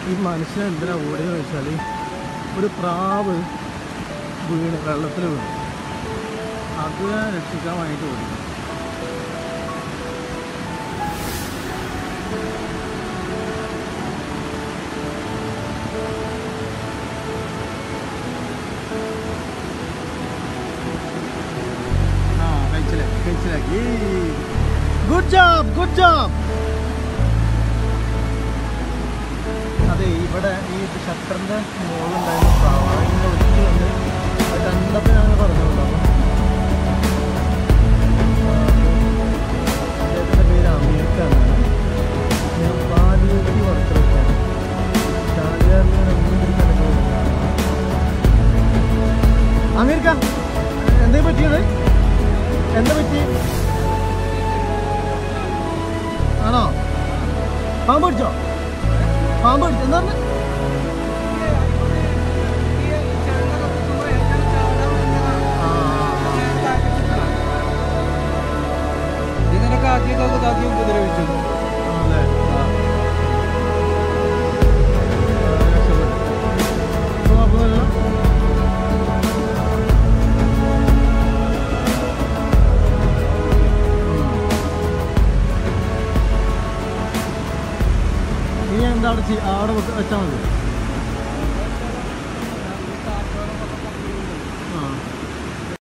ഈ മനുഷ്യൻ എന്തിനാ ഓടിയെന്ന് വെച്ചാൽ ഒരു പ്രാവ് വീണ് വെള്ളത്തിൽ വീണു അത് രക്ഷിക്കാൻ വേണ്ടിയിട്ട് ഓടി ആ കഴിച്ചിലാക്കി കഴിച്ചിലാക്കി ഗുഡ് ജോബ് ഗുഡ് ജോബ് അതെ ഇവിടെ ഈ ഷട്ടറിന്റെ മുകളിലുണ്ടായിരുന്ന പ്രാവിനെ ഒറ്റ വന്ന് അത് കണ്ടപ്പോൾ ഞങ്ങൾ പറഞ്ഞുള്ളൂ അദ്ദേഹത്തിൻ്റെ പേര് അമീർക്കാണ് ഞാൻ പാലൂരി വർക്കറൊക്കെയാണ് അമീർക്ക എന്തേ പറ്റിയത് എന്താ പറ്റി ആണോ പാമ്പ് പിടിച്ചോ പാമ്പ് പിടിച്ചോ എന്താ പറഞ്ഞെ? ആ, ഇതിനൊക്കെ ആദ്യമൊക്കെ ആദ്യം ഉപദ്രവിച്ചു ആണല്ലേ? ആ, രക്ഷപ്പെട്ടു. ഇപ്പൊ കുഴപ്പമൊന്നുമില്ലല്ലോ? ഉം. ഇനി എന്താ അവിടെ ചെയ്യ- അവിടെ വെച്ചാൽ മതി